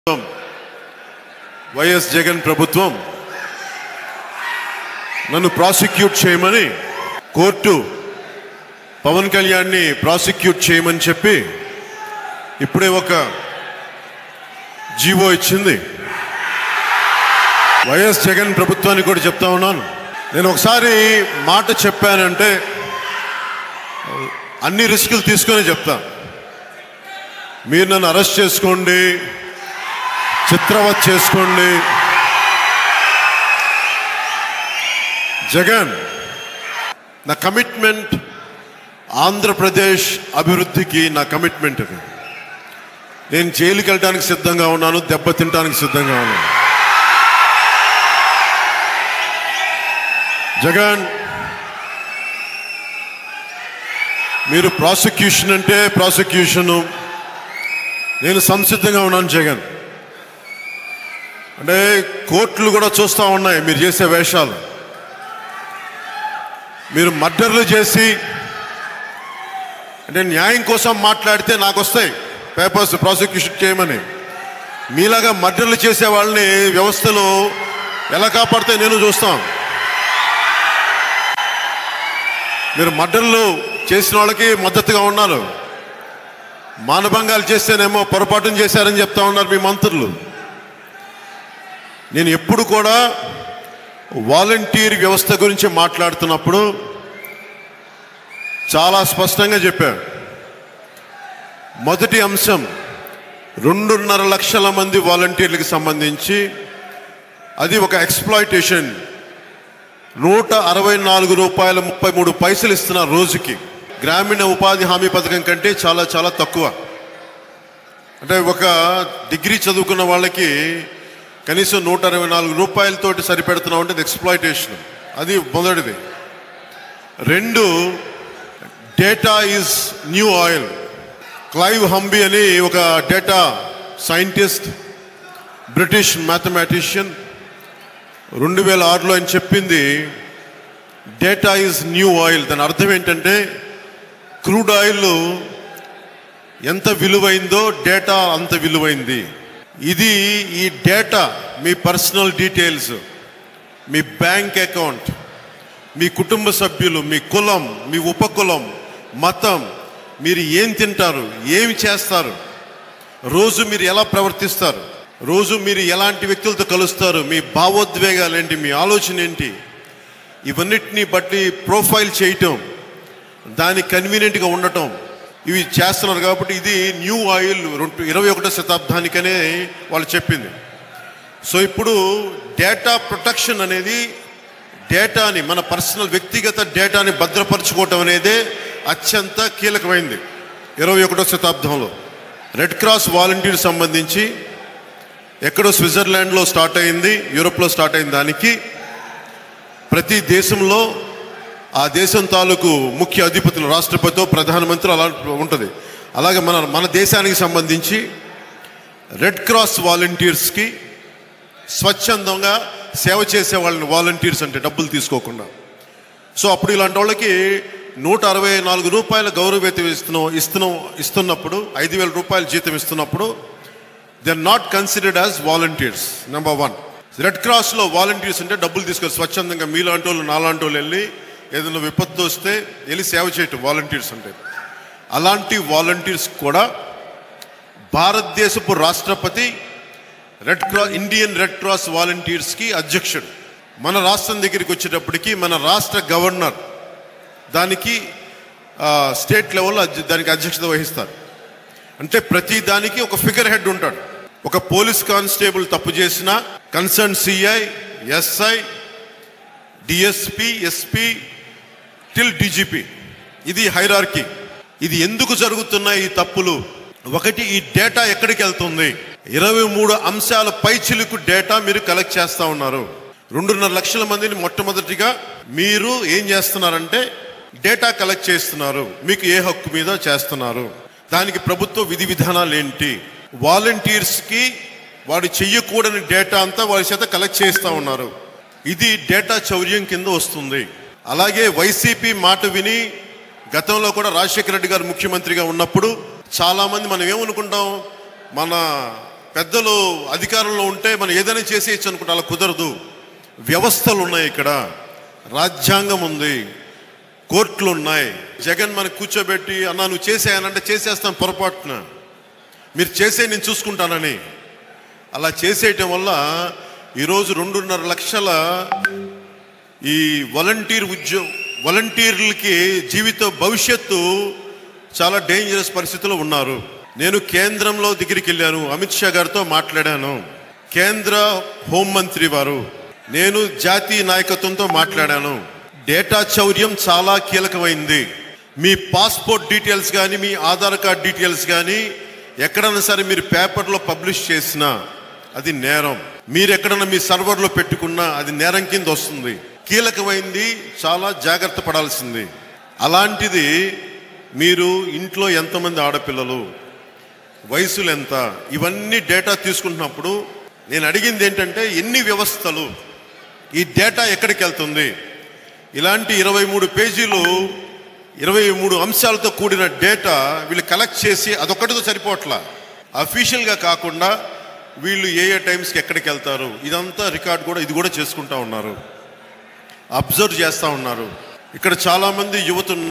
ప్రభుత్వం వైఎస్ జగన్ ప్రభుత్వం నన్ను ప్రాసిక్యూట్ చేయమని కోర్టు పవన్ కళ్యాణ్ని ప్రాసిక్యూట్ చేయమని చెప్పి ఇప్పుడే ఒక జీవో ఇచ్చింది వైఎస్ జగన్ ప్రభుత్వానికి కూడా చెప్తా ఉన్నాను నేను ఒకసారి మాట చెప్పానంటే అన్ని రిస్కులు తీసుకొని చెప్తా మీరు నన్ను అరెస్ట్ చేసుకోండి చిత్రవత్ చేసుకోండి జగన్ నా కమిట్మెంట్ ఆంధ్రప్రదేశ్ అభివృద్ధికి నా కమిట్మెంట్ అది నేను జైలుకి వెళ్ళడానికి సిద్ధంగా ఉన్నాను దెబ్బ తినడానికి సిద్ధంగా ఉన్నాను జగన్ మీరు ప్రాసిక్యూషన్ అంటే ప్రాసిక్యూషను నేను సంసిద్ధంగా ఉన్నాను జగన్ అంటే కోర్టులు కూడా చూస్తూ ఉన్నాయి మీరు చేసే వేషాలు మీరు మర్డర్లు చేసి అంటే న్యాయం కోసం మాట్లాడితే నాకు వస్తాయి పేపర్స్ ప్రాసిక్యూషన్ చేయమని మీలాగా మర్డర్లు చేసే వాళ్ళని వ్యవస్థలో ఎలా కాపాడితే నేను చూస్తాం మీరు మర్డర్లు చేసిన వాళ్ళకి మద్దతుగా ఉన్నారు మానభంగాలు చేస్తేనేమో పొరపాటును చేశారని చెప్తా ఉన్నారు మీ మంత్రులు నేను ఎప్పుడు కూడా వాలంటీర్ వ్యవస్థ గురించి మాట్లాడుతున్నప్పుడు చాలా స్పష్టంగా చెప్పాను మొదటి అంశం రెండున్నర లక్షల మంది వాలంటీర్లకు సంబంధించి అది ఒక ఎక్స్ప్లాయిటేషన్ నూట అరవై నాలుగు రూపాయల ముప్పై మూడు పైసలు ఇస్తున్న రోజుకి గ్రామీణ ఉపాధి హామీ పథకం కంటే చాలా చాలా తక్కువ అంటే ఒక డిగ్రీ చదువుకున్న వాళ్ళకి కనీసం నూట అరవై నాలుగు రూపాయలతోటి సరిపెడుతున్నాం అంటే ఎక్స్ప్లాయిటేషన్ అది మొదటిది రెండు data is new oil Clive Humby అని ఒక డేటా సైంటిస్ట్ బ్రిటిష్ మ్యాథమెటిషియన్ రెండు వేల ఆరులో ఆయన చెప్పింది డేటా ఈజ్ న్యూ ఆయిల్ దాని అర్థం ఏంటంటే క్రూడ్ ఆయిల్ ఎంత విలువైందో డేటా అంత విలువైంది ఇది ఈ డేటా మీ పర్సనల్ డీటెయిల్స్ మీ బ్యాంక్ అకౌంట్ మీ కుటుంబ సభ్యులు మీ కులం మీ ఉపకులం మతం మీరు ఏం తింటారు ఏమి చేస్తారు రోజు మీరు ఎలా ప్రవర్తిస్తారు రోజు మీరు ఎలాంటి వ్యక్తులతో కలుస్తారు మీ భావోద్వేగాలు ఏంటి మీ ఆలోచన ఏంటి ఇవన్నిటిని బట్టి ప్రొఫైల్ చేయటం దానికి కన్వీనియంట్గా ఉండటం ఇవి చేస్తున్నారు కాబట్టి ఇది న్యూ ఆయిల్ రెండు ఇరవై ఒకటో శతాబ్దానికనే వాళ్ళు చెప్పింది సో ఇప్పుడు డేటా ప్రొటెక్షన్ అనేది డేటాని మన పర్సనల్ వ్యక్తిగత డేటాని భద్రపరచుకోవటం అనేదే అత్యంత కీలకమైంది ఇరవై ఒకటో శతాబ్దంలో రెడ్ క్రాస్ వాలంటీర్ సంబంధించి ఎక్కడో స్విట్జర్లాండ్లో స్టార్ట్ అయింది యూరోప్లో స్టార్ట్ అయిన దానికి ప్రతి దేశంలో ఆ దేశం తాలూకు ముఖ్య అధిపతులు రాష్ట్రపతితో ప్రధానమంత్రి అలా ఉంటుంది అలాగే మన మన దేశానికి సంబంధించి రెడ్ క్రాస్ వాలంటీర్స్కి స్వచ్ఛందంగా సేవ చేసే వాళ్ళని వాలంటీర్స్ అంటే డబ్బులు తీసుకోకుండా సో అప్పుడు ఇలాంటి వాళ్ళకి నూట అరవై నాలుగు రూపాయల గౌరవ వేతనం ఇస్తున్నాం ఇస్తున్నాం ఇస్తున్నప్పుడు ఐదు వేల రూపాయల జీతం ఇస్తున్నప్పుడు they are not considered as volunteers number one red క్రాస్లో వాలంటీర్స్ అంటే డబ్బులు తీసుకొని స్వచ్ఛందంగా మీలాంటి వాళ్ళు నాలాంటి వాళ్ళు వెళ్ళి ఏదైనా విపత్తు వస్తే వెళ్ళి సేవ చేయటం వాలంటీర్స్ అంటే అలాంటి వాలంటీర్స్ కూడా భారతదేశపు రాష్ట్రపతి red cross Indian red cross వాలంటీర్స్కి అధ్యక్షుడు మన రాష్ట్రం దగ్గరికి వచ్చేటప్పటికి మన రాష్ట్ర గవర్నర్ దానికి ఆ, స్టేట్ లెవెల్లో అధ్య- దానికి అధ్యక్షత వహిస్తారు అంటే ప్రతి దానికి ఒక ఫిగర్ హెడ్ ఉంటాడు ఒక పోలీస్ కానిస్టేబుల్ తప్పు చేసిన concern CI SI DSP SP till DGP ఇది హైరార్కీ ఇది ఎందుకు జరుగుతున్నాయి ఈ తప్పులు ఒకటి ఈ డేటా ఎక్కడికి వెళ్తుంది ఇరవై మూడు అంశాల పై చిలుకు డేటా మీరు కలెక్ట్ చేస్తా ఉన్నారు రెండున్నర లక్షల మందిని మొట్టమొదటిగా మీరు ఏం చేస్తున్నారంటే డేటా కలెక్ట్ చేస్తున్నారు మీకు ఏ హక్కు మీద చేస్తున్నారు దానికి ప్రభుత్వ విధి విధానాలు ఏంటి వాలంటీర్స్కి వాడు చెయ్యకూడని డేటా అంతా వారి చేత కలెక్ట్ చేస్తూ ఉన్నారు ఇది డేటా చౌర్యం కింద వస్తుంది అలాగే వైసీపీ మాట విని గతంలో కూడా రాజశేఖర రెడ్డి గారు ముఖ్యమంత్రిగా ఉన్నప్పుడు చాలామంది మనం ఏమనుకుంటాం మన పెద్దలు అధికారంలో ఉంటే మనం ఏదైనా చేసేయచ్చు అనుకుంటే అలా కుదరదు వ్యవస్థలు ఉన్నాయి ఇక్కడ రాజ్యాంగం ఉంది కోర్టులు ఉన్నాయి జగన్ మనకు కూర్చోబెట్టి అన్నా నువ్వు చేసేయనంటే చేసేస్తాను పొరపాటున మీరు చేసే నేను చూసుకుంటానని అలా చేసేయటం వల్ల ఈరోజు రెండున్నర లక్షల ఈ వాలంటీర్ ఉద్యోగ వాలంటీర్లకి జీవిత భవిష్యత్తు చాలా డేంజరస్ పరిస్థితిలో ఉన్నారు నేను కేంద్రంలో దగ్గరికి వెళ్ళాను అమిత్ షా గారితో మాట్లాడాను కేంద్ర హోంమంత్రి వారు నేను జాతీయ నాయకత్వంతో మాట్లాడాను డేటా చౌర్యం చాలా కీలకమైంది మీ పాస్పోర్ట్ డీటెయిల్స్ కానీ మీ ఆధార్ కార్డ్ డీటెయిల్స్ కానీ ఎక్కడైనా సరే మీరు పేపర్లో పబ్లిష్ చేసినా అది నేరం మీరు ఎక్కడన్నా మీ సర్వర్లో పెట్టుకున్నా అది నేరం కింద వస్తుంది కీలకమైంది చాలా జాగ్రత్త పడాల్సింది అలాంటిది మీరు ఇంట్లో ఎంతమంది ఆడపిల్లలు వయసులు ఎంత ఇవన్నీ డేటా తీసుకుంటున్నప్పుడు నేను అడిగింది ఏంటంటే ఎన్ని వ్యవస్థలు ఈ డేటా ఎక్కడికి వెళ్తుంది ఇలాంటి ఇరవై మూడు పేజీలు ఇరవై మూడు అంశాలతో కూడిన డేటా వీళ్ళు కలెక్ట్ చేసి అదొక్కటితో సరిపోవట్లా అఫీషియల్గా కాకుండా వీళ్ళు ఏ ఏ టైమ్స్కి ఎక్కడికి వెళ్తారు ఇదంతా రికార్డ్ కూడా ఇది కూడా చేసుకుంటా ఉన్నారు అబ్జర్వ్ చేస్తూ ఉన్నారు ఇక్కడ చాలామంది యువత